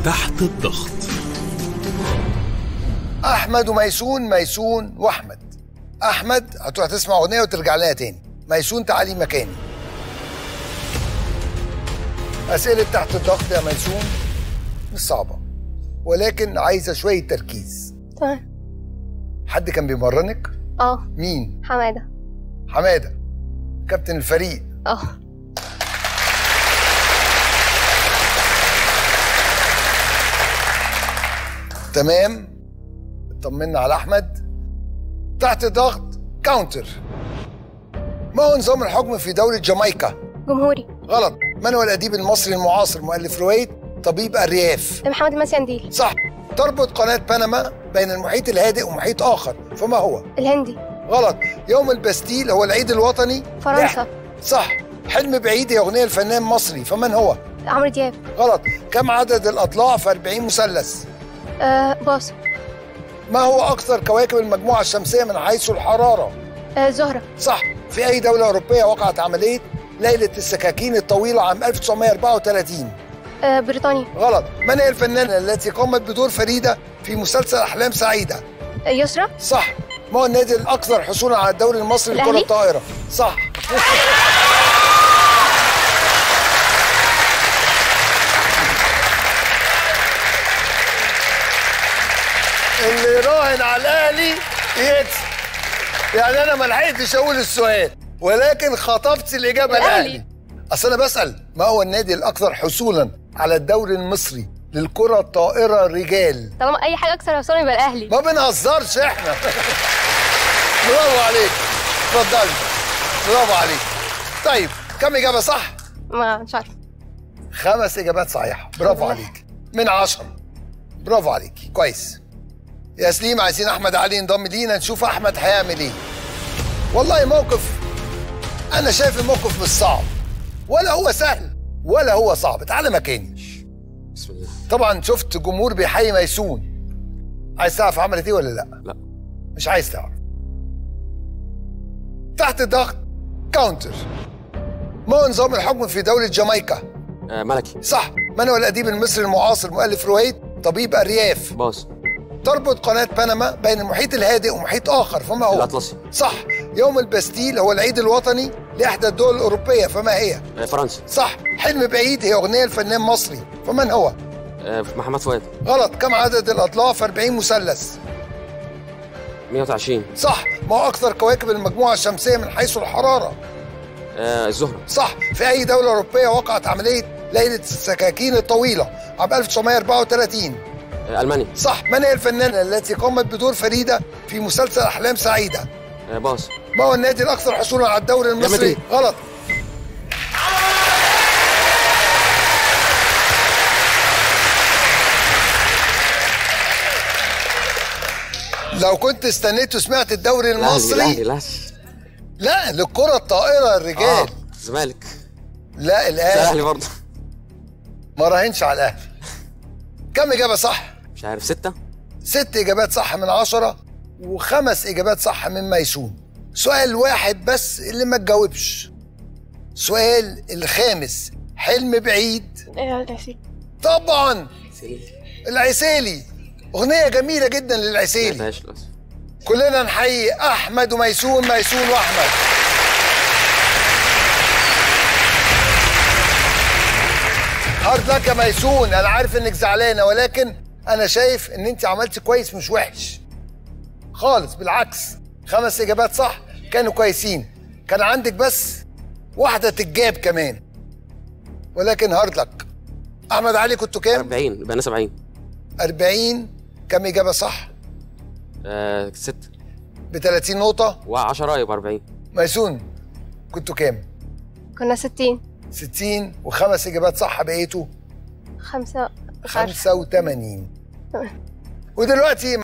تحت الضغط احمد وميسون ميسون واحمد احمد هتروح تسمع اغنيه وترجع لنا تاني ميسون تعالي مكاني اسئله تحت الضغط يا ميسون مش صعبه ولكن عايزه شويه تركيز تمام حد كان بيمرنك اه مين حماده حماده كابتن الفريق اه تمام اطمنا على احمد تحت ضغط كاونتر ما هو نظام الحكم في دولة جامايكا؟ جمهوري غلط من هو الأديب المصري المعاصر مؤلف رواية طبيب الرياف؟ محمد المسينديل صح تربط قناة بنما بين المحيط الهادئ ومحيط آخر فما هو؟ الهندي غلط يوم البستيل هو العيد الوطني فرنسا صح حلم بعيد هي أغنية الفنان مصري فمن هو؟ عمرو دياب غلط كم عدد الأضلاع في 40 مثلث؟ آه باص ما هو أكثر كواكب المجموعة الشمسية من حيث الحرارة؟ آه زهرة صح في أي دولة أوروبية وقعت عملية ليلة السكاكين الطويلة عام 1934 آه بريطانيا غلط من هي الفنانة التي قامت بدور فريدة في مسلسل أحلام سعيدة آه يسرى صح ما هو النادي الأكثر حصولا على الدوري المصري لكرة الأهلي؟ الطائرة صح اللي يراهن على الأهلي يكسب يعني أنا ما لحقتش أقول السؤال ولكن خطبت الإجابة الأهلي. الأهلي أصل أنا بسأل ما هو النادي الأكثر حصولا على الدوري المصري للكرة الطائرة رجال طالما اي حاجه اكثر وصولا يبقى الاهلي ما بنهزرش احنا برافو عليك اتفضلي برافو عليك طيب كم اجابه صح ما مش عارفه خمس اجابات صحيحه برافو لله. عليك من عشرة برافو عليك كويس يا سليم عايزين احمد علي ينضم لينا نشوف احمد هيعمل ايه والله موقف انا شايف الموقف مش صعب ولا هو سهل ولا هو صعب تعالى مكاني بسم الله طبعا شفت جمهور بيحيي ميسون عايز تعرف عملت ايه ولا لا لا مش عايز تعرف تحت الضغط كاونتر ما هو نظام الحكم في دولة جامايكا؟ آه ملكي صح من هو الأديب المصري المعاصر مؤلف رواية طبيب الرياف؟ باص تربط قناة بنما بين المحيط الهادئ ومحيط آخر فما هو؟ الأطلسي صح يوم البستيل هو العيد الوطني لإحدى الدول الأوروبية فما هي؟ آه فرنسا صح حلم بعيد هي أغنية الفنان مصري فمن هو؟ آه محمد فؤاد غلط كم عدد الأضلاع في 40 مثلث؟ 120 صح ما هو أكثر كواكب المجموعة الشمسية من حيث الحرارة؟ آه الزهرة صح في أي دولة أوروبية وقعت عملية ليلة السكاكين الطويلة عام 1934 آه ألمانيا صح من هي الفنانة التي قامت بدور فريدة في مسلسل أحلام سعيدة آه باص ما هو النادي الأكثر حصولا على الدوري المصري مدريد. غلط لو كنت استنيت وسمعت الدوري الأهلي المصري الأهلي الأهلي لا للكرة الطائرة الرجال آه الزمالك لا الأهلي الأهلي برضه ما راهنش على الأهلي كم إجابة صح؟ مش عارف ستة ست إجابات صح من عشرة وخمس إجابات صح من ميسون سؤال واحد بس اللي ما تجاوبش سؤال الخامس حلم بعيد آه العسيل طبعا العسيلي أغنية جميلة جدا ما للعسيلي فيهاش للأسف كلنا نحيي أحمد وميسون ميسون وأحمد هارد لك يا ميسون أنا عارف إنك زعلانة ولكن أنا شايف إن أنت عملتي كويس مش وحش خالص بالعكس خمس إجابات صح كانوا كويسين كان عندك بس واحدة تتجاب كمان ولكن هارد لك أحمد علي كنتوا كام؟ 40 يبقى أنا 70 40 كم إجابة صح؟ آه ستة ب 30 نقطة و10 يبقى 40 ميسون كنتوا كام؟ كنا 60 60 وخمس اجابات صح بقيتوا خمسة مش عارفة 85 ودلوقتي